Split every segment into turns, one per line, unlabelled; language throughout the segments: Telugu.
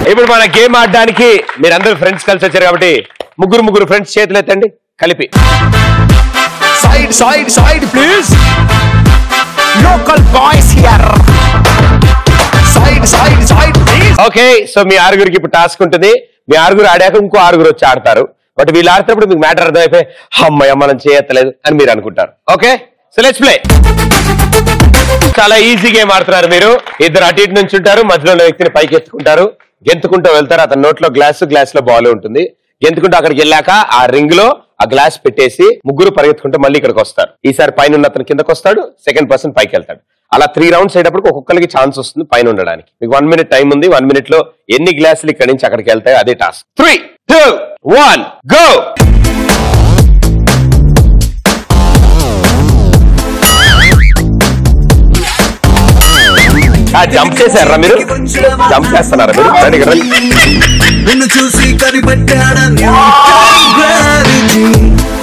ఇప్పుడు మన గేమ్ ఆడడానికి మీరందరూ ఫ్రెండ్స్ కలిసి వచ్చారు కాబట్టి ముగ్గురు ముగ్గురు ఫ్రెండ్స్ చేతులు ఎత్తండి కలిపి
side side side please local boys here side side side please
okay so మీ ఆరుగురికి ఇప్పుడు టాస్క్ ఉంటుంది మీ ఆరుగురు ఆడాక ఇంకో ఆరుగురు వచ్చి ఆడతారు బట్ వీళ్ళు ఆడుతున్నప్పుడు మీకు మ్యాటర్ అర్థమైపోయి అమ్మయ్య మనం చేయట్లేదు అని మీరు అనుకుంటారు ఓకే సో లెట్స్ ప్లే చాలా ఈజీ గేమ్ ఆడుతున్నారు మీరు ఇద్దరు అటు ఇటు నుంచి ఉంటారు మధ్యలో ఉన్న వ్యక్తిని పైకి ఎత్తుకుంటారు గెంతుకుంటూ వెళ్తారు అతని నోట్లో గ్లాస్ గ్లాస్ లో బాల్ ఉంటుంది గెంతుకుంటూ అక్కడికి వెళ్ళాక ఆ రింగ్ లో ఆ గ్లాస్ పెట్టేసి ముగ్గురు పరిగెత్తుకుంటూ మళ్ళీ ఇక్కడికి వస్తారు ఈసారి పైన ఉన్న అతను కిందకి వస్తాడు సెకండ్ పర్సన్ పైకి వెళ్తాడు అలా త్రీ రౌండ్స్ అయ్యేటప్పుడు ఒక్కొక్కరికి ఛాన్స్ వస్తుంది పైన ఉండడానికి మీకు వన్ మినిట్ టైం ఉంది వన్ మినిట్ లో ఎన్ని గ్లాసులు ఇక్కడి నుంచి అక్కడికి వెళ్తాయి అదే task three two one go jump చేశారా మీరు జంప్ చేస్తున్నారా మీరు రండి ఇక్కడ రండి.
నిన్ను చూసి కనిపెట్టాడా gravity.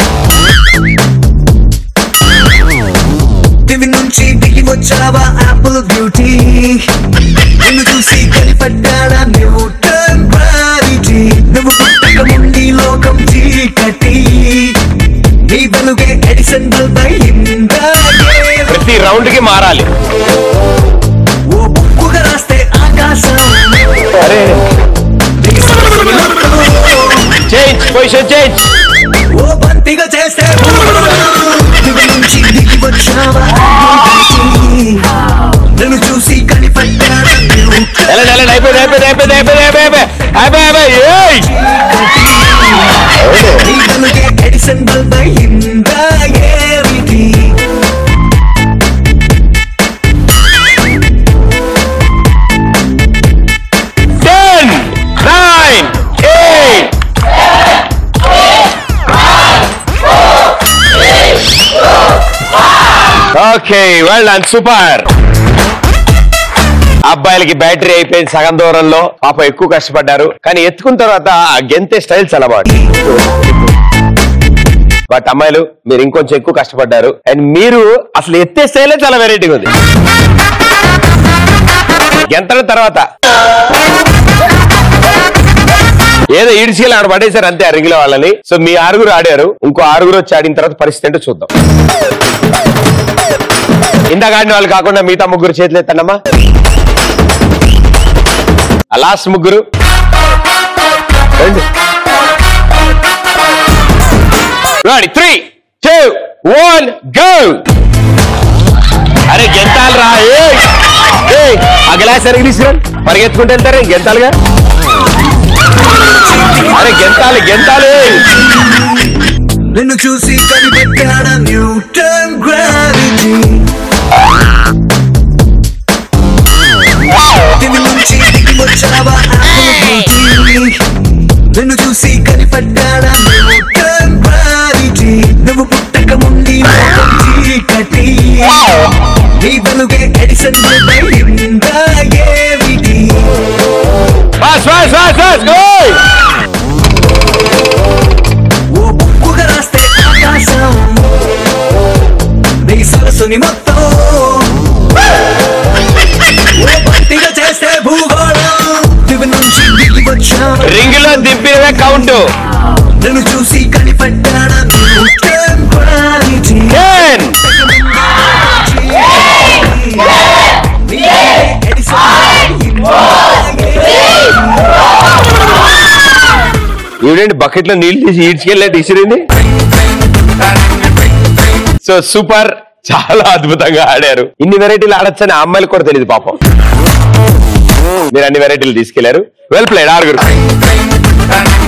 దివి నుంచి దిగి వచ్చావా యాపిల్ బ్యూటీ నిన్ను చూసి కనిపెట్టాడా న్యూటన్ గ్రావిటీ నువ్వు పుట్టక ముందు లోకం చీకటి నీ వెలుగే ఎడిసన్ బల్బ్ అయిందా
ప్రతి రౌండ్ కి మారాలి
ఓ బుక్కుగా రాస్తే ఆకాశం
అరే
నీ సరస్సుని మొత్తం
చేంజ్ పొజిషన్ చేంజ్
ఓ బంతిగా చేస్తే దివి నుంచి దిగి వచ్చావా నన్ను చూసి కనిపెట్టాడా
వెళ్ళండి వెళ్ళండి అయిపోయింది అయిపోయింది అయిపోయింది అయిపోయింది అయిపోయింది అయిపోయి అయిపోయి ఏయ్!
నీ వెలుగే ఎడిసన్ బల్బ్ అయిందా ఏమిటి
ten nine eight okay well done super అబ్బాయిలకి బ్యాటరీ అయిపోయింది సగం దూరంలో పాప ఎక్కువ కష్టపడ్డారు కానీ ఎత్తుకున్న తర్వాత ఆ గెంతే స్టైల్ చాలా బాగుంది బట్ అమ్మాయిలు మీరు ఇంకొంచెం ఎక్కువ కష్టపడ్డారు అండ్ మీరు అసలు ఎత్తే స్టైలే చాలా వెరైటీగా ఉంది గెంతడం తర్వాత ఏదో ఈడ్చికెళ్ళి ఆడ పడేశారు అంతే అరిగిల వాళ్ళని సో మీ ఆరుగురు ఆడారు ఇంకో ఆరుగురు వచ్చి ఆడిన తర్వాత పరిస్థితి ఏంటో చూద్దాం ఇందాక ఆడిన వాళ్ళు కాకుండా మిగతా ముగ్గురు చేతులు ఎత్తండమ్మా ఆ లాస్ట్ ముగ్గురు ready three two one go అరే గెంతాలు రా ఏయ్! ఏయ్, ఆ గ్లాస్ ఎరగి తీసుకురండి పరిగెత్తుకుంటూ వెళ్తారే గెంతాలుగా అరే గెంతాలు గెంతాలు ఏయ్!
నిన్ను చూసి కనిపెట్టాడా న్యూటన్ గ్రావిటీ దివి నుంచి దిగి వచ్చావా apple beauty. నిన్ను చూసి కనిపెట్టాడా న్యూటన్ గ్రావిటీ నువ్వు పుట్టక ముందు లోకం చీకటి నీ వెలుగే ఎడిసన్ బల్బ్ అయిందా ఏమిటి
ఫాస్ట్ ఫాస్ట్ ఫాస్ట్ ఫాస్ట్ ఓయ్!
ఓ బుక్కుగా రాస్తే ఆకాశం నీ సరస్సుని మొత్తం ఓ బంతిగా చేస్తే భూగోళం దివి నుంచి దిగి వచ్చావా
రింగ్ లో దింపినవే కౌంట్
నన్ను చూసి కనిపెట్టాడా న్యూటన్ గ్రావిటీ
టెన్ ఈవిడేంటి బకెట్ లో నీళ్లు తీసి ఈడ్చుకెళ్ళి ఇసిరింది సో సూపర్ చాలా అద్భుతంగా ఆడారు ఇన్ని వెరైటీలు ఆడొచ్చని ఆ అమ్మాయిలకు కూడా తెలియదు పాపం మీరు అన్ని వెరైటీలు తీసుకెళ్లారు వెల్ ప్లేడ్ ఆరుగురు